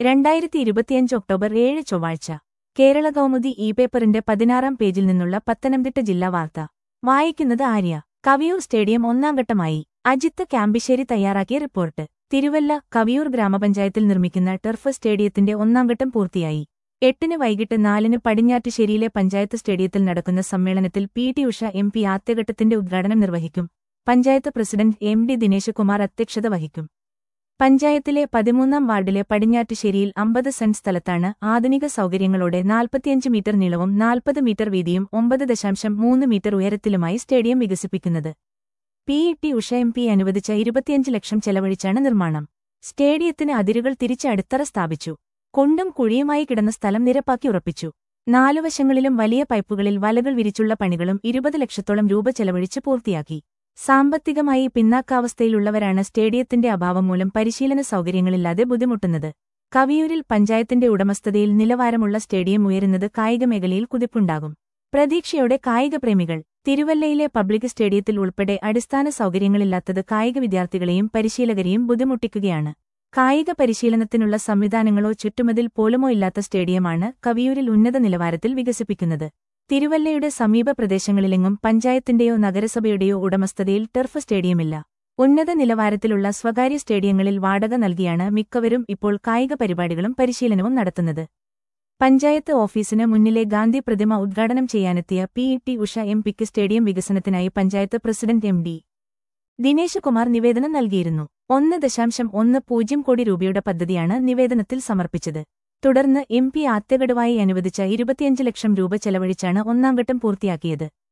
രണ്ടായിരത്തി ഇരുപത്തിയഞ്ച് ഒക്ടോബർ ഏഴ് ചൊവ്വാഴ്ച കേരള കൗമുദി ഇ പേപ്പറിന്റെ പതിനാറാം പേജിൽ നിന്നുള്ള പത്തനംതിട്ട ജില്ലാ വാർത്ത വായിക്കുന്നത് ആര്യ കവിയൂർ സ്റ്റേഡിയം ഒന്നാം ഘട്ടമായി അജിത്ത് ക്യാമ്പിശ്ശേരി തയ്യാറാക്കിയ റിപ്പോർട്ട് തിരുവല്ല കവിയൂർ ഗ്രാമപഞ്ചായത്തിൽ നിർമ്മിക്കുന്ന ടർഫ് സ്റ്റേഡിയത്തിന്റെ ഒന്നാം ഘട്ടം പൂർത്തിയായി എട്ടിന് വൈകിട്ട് നാലിന് പടിഞ്ഞാറ്റുശ്ശേരിയിലെ പഞ്ചായത്ത് സ്റ്റേഡിയത്തിൽ നടക്കുന്ന സമ്മേളനത്തിൽ P T Usha M P ആദ്യഘട്ടത്തിന്റെ ഉദ്ഘാടനം നിർവഹിക്കും panchayat president M D Dinesh Kumar അധ്യക്ഷത വഹിക്കും പഞ്ചായത്തിലെ പതിമൂന്നാം വാർഡിലെ പടിഞ്ഞാറ്റുശ്ശേരിയിൽ അമ്പത് സെന്റ് സ്ഥലത്താണ് ആധുനിക സൗകര്യങ്ങളോടെ നാൽപ്പത്തിയഞ്ച് മീറ്റർ നീളവും നാൽപ്പത് മീറ്റർ വീതിയും ഒമ്പത് ദശാംശം മൂന്ന് മീറ്റർ ഉയരത്തിലുമായി സ്റ്റേഡിയം വികസിപ്പിക്കുന്നത് P E T Usha M P അനുവദിച്ച ഇരുപത്തിയഞ്ച് ലക്ഷം ചെലവഴിച്ചാണ് നിർമ്മാണം സ്റ്റേഡിയത്തിന് അതിരുകൾ തിരിച്ച് അടിത്തറ സ്ഥാപിച്ചു കുണ്ടും കുഴിയുമായി കിടന്ന സ്ഥലം നിരപ്പാക്കി ഉറപ്പിച്ചു നാലുവശങ്ങളിലും വലിയ പൈപ്പുകളിൽ വലകൾ വിരിച്ചുള്ള പണികളും ഇരുപത് ലക്ഷത്തോളം രൂപ ചെലവഴിച്ച് പൂർത്തിയാക്കി സാമ്പത്തികമായി പിന്നാക്കാവസ്ഥയിലുള്ളവരാണ് സ്റ്റേഡിയത്തിന്റെ അഭാവം മൂലം പരിശീലന സൗകര്യങ്ങളില്ലാതെ ബുദ്ധിമുട്ടുന്നത് കവിയൂരിൽ പഞ്ചായത്തിന്റെ ഉടമസ്ഥതയിൽ നിലവാരമുള്ള സ്റ്റേഡിയം ഉയരുന്നത് കായിക മേഖലയിൽ കുതിപ്പുണ്ടാകും പ്രതീക്ഷയോടെ കായിക പ്രേമികൾ തിരുവല്ലയിലെ പബ്ലിക് സ്റ്റേഡിയത്തിൽ ഉൾപ്പെടെ അടിസ്ഥാന സൗകര്യങ്ങളില്ലാത്തത് കായിക വിദ്യാർത്ഥികളെയും പരിശീലകരെയും ബുദ്ധിമുട്ടിക്കുകയാണ് കായിക പരിശീലനത്തിനുള്ള സംവിധാനങ്ങളോ ചുറ്റുമതിൽ പോലുമോ ഇല്ലാത്ത സ്റ്റേഡിയമാണ് കവിയൂരിൽ ഉന്നത നിലവാരത്തിൽ വികസിപ്പിക്കുന്നത് തിരുവല്ലയുടെ സമീപ പ്രദേശങ്ങളിലെങ്ങും പഞ്ചായത്തിന്റെയോ നഗരസഭയുടെയോ ഉടമസ്ഥതയിൽ ടർഫ് സ്റ്റേഡിയമില്ല ഉന്നത നിലവാരത്തിലുള്ള സ്വകാര്യ സ്റ്റേഡിയങ്ങളിൽ വാടക നൽകിയാണ് മിക്കവരും ഇപ്പോൾ കായിക പരിപാടികളും പരിശീലനവും നടത്തുന്നത് പഞ്ചായത്ത് ഓഫീസിന് മുന്നിലെ ഗാന്ധി പ്രതിമ ഉദ്ഘാടനം ചെയ്യാനെത്തിയ P E T Usha M പിക്ക് സ്റ്റേഡിയം വികസനത്തിനായി panchayat president M D Dinesh Kumar നിവേദനം നൽകിയിരുന്നു ഒന്ന് ദശാംശം ഒന്ന് പൂജ്യം കോടി രൂപയുടെ പദ്ധതിയാണ് നിവേദനത്തിൽ സമർപ്പിച്ചത് തുടർന്ന് എം പി ആദ്യഗഡുവായി അനുവദിച്ച ഇരുപത്തിയഞ്ച് ലക്ഷം രൂപ ചെലവഴിച്ചാണ് ഒന്നാംഘട്ടം പൂർത്തിയാക്കിയത്